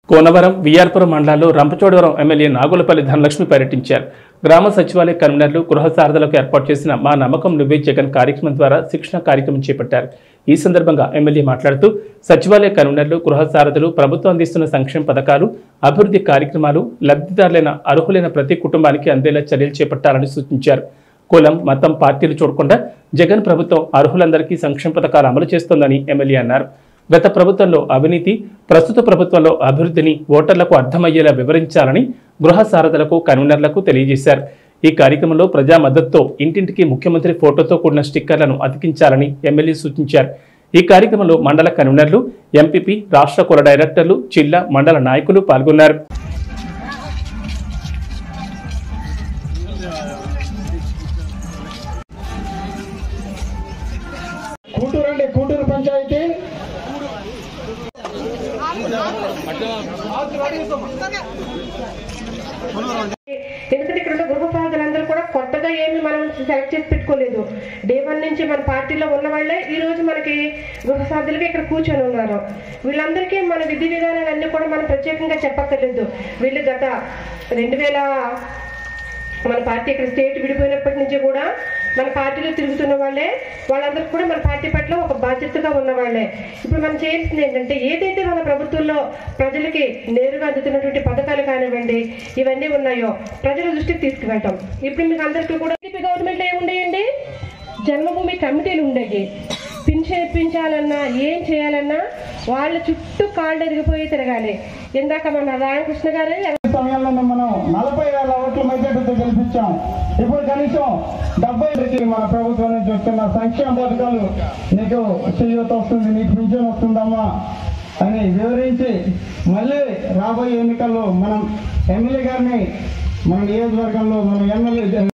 కోనవరం విఆర్పురం మండలాల్లో రంపచోడవరం ఎమ్మెల్యే నాగులపల్లి ధనలక్ష్మి పర్యటించారు గ్రామ సచివాలయ కన్వీనర్లు గృహ సారథులకు ఏర్పాటు చేసిన మా నమ్మకం నువ్వే జగన్ కార్యక్రమం ద్వారా శిక్షణ కార్యక్రమం చేపట్టారు ఈ సందర్భంగా ఎమ్మెల్యే మాట్లాడుతూ సచివాలయ కన్వీనర్లు గృహ సారథులు ప్రభుత్వం అందిస్తున్న సంక్షేమ పథకాలు అభివృద్ధి కార్యక్రమాలు లబ్ధిదారులైన అర్హులైన ప్రతి కుటుంబానికి అందేలా చర్యలు చేపట్టాలని సూచించారు కులం మతం పార్టీలు చూడకుండా జగన్ ప్రభుత్వం అర్హులందరికీ సంక్షేమ పథకాలు అమలు చేస్తోందని ఎమ్మెల్యే అన్నారు గత ప్రభుత్వంలో అవినీతి ప్రస్తుత ప్రభుత్వంలో అభివృద్ధిని ఓటర్లకు అర్థమయ్యేలా వివరించాలని గృహ సారథులకు కన్వీనర్లకు తెలియజేశారు ఈ కార్యక్రమంలో ప్రజా మద్దతుతో ఇంటింటికి ముఖ్యమంత్రి ఫోటోతో కూడిన స్టిక్కర్లను అతికించాలని ఎమ్మెల్యే సూచించారు ఈ కార్యక్రమంలో మండల కన్వీనర్లు ఎంపీపీ రాష్ట్ర కుల డైరెక్టర్లు జిల్లా మండల నాయకులు పాల్గొన్నారు కూటూరు అండి కూటూరు పంచాయతీ ఎందుకంటే ఇక్కడ ఉన్న గృహ సాధకులందరూ కూడా కొత్తగా ఏమి మనం సెలెక్ట్ చేసి పెట్టుకోలేదు డే వన్ నుంచి మన పార్టీలో ఉన్న వాళ్ళే ఈ రోజు మనకి గృహ సాధులుగా ఇక్కడ కూర్చొని ఉన్నారు వీళ్ళందరికీ మన విధి విధానాలన్నీ కూడా మనం ప్రత్యేకంగా చెప్పక్కర్లేదు వీళ్ళు గత రెండు వేల మన పార్టీ ఇక్కడ స్టేట్ విడిపోయినప్పటి నుంచి కూడా మన పార్టీలో తిరుగుతున్న వాళ్ళే వాళ్ళందరూ కూడా మన పార్టీ పట్ల ఒక బాధ్యతగా ఉన్న వాళ్ళే ఇప్పుడు మనం చేయాల్సింది ఏంటంటే ఏదైతే మన ప్రభుత్వంలో ప్రజలకి నేరుగా అందుతున్నటువంటి పథకాలు కానివ్వండి ఇవన్నీ ఉన్నాయో ప్రజల దృష్టికి తీసుకువెళ్తాం ఇప్పుడు మీకు అందరికీ కూడా టీడీపీ గవర్నమెంట్ ఏముండేయండి జన్మభూమి కమిటీలు ఉండేవి పింఛన్ ఇప్పించాలన్నా ఏం చేయాలన్నా వాళ్ళ చుట్టూ కాళ్ళు ఎరిగిపోయి తిరగాలి ఇందాక మన రామకృష్ణ గారు సమయంలోనే మనం నలభై వేల ఓట్ల మెజార్టీతో గెలిపించాం ఇప్పుడు కనీసం డెబ్బై కి మన ప్రభుత్వం నుంచి వస్తున్న సంక్షేమ పథకాలు నీకు చేయూత వస్తుంది నీకు పింఛన్ వస్తుందమ్మా అని వివరించి మళ్ళీ రాబోయే ఎన్నికల్లో మనం ఎమ్మెల్యే గారిని మన నియోజకవర్గంలో మన ఎమ్మెల్యే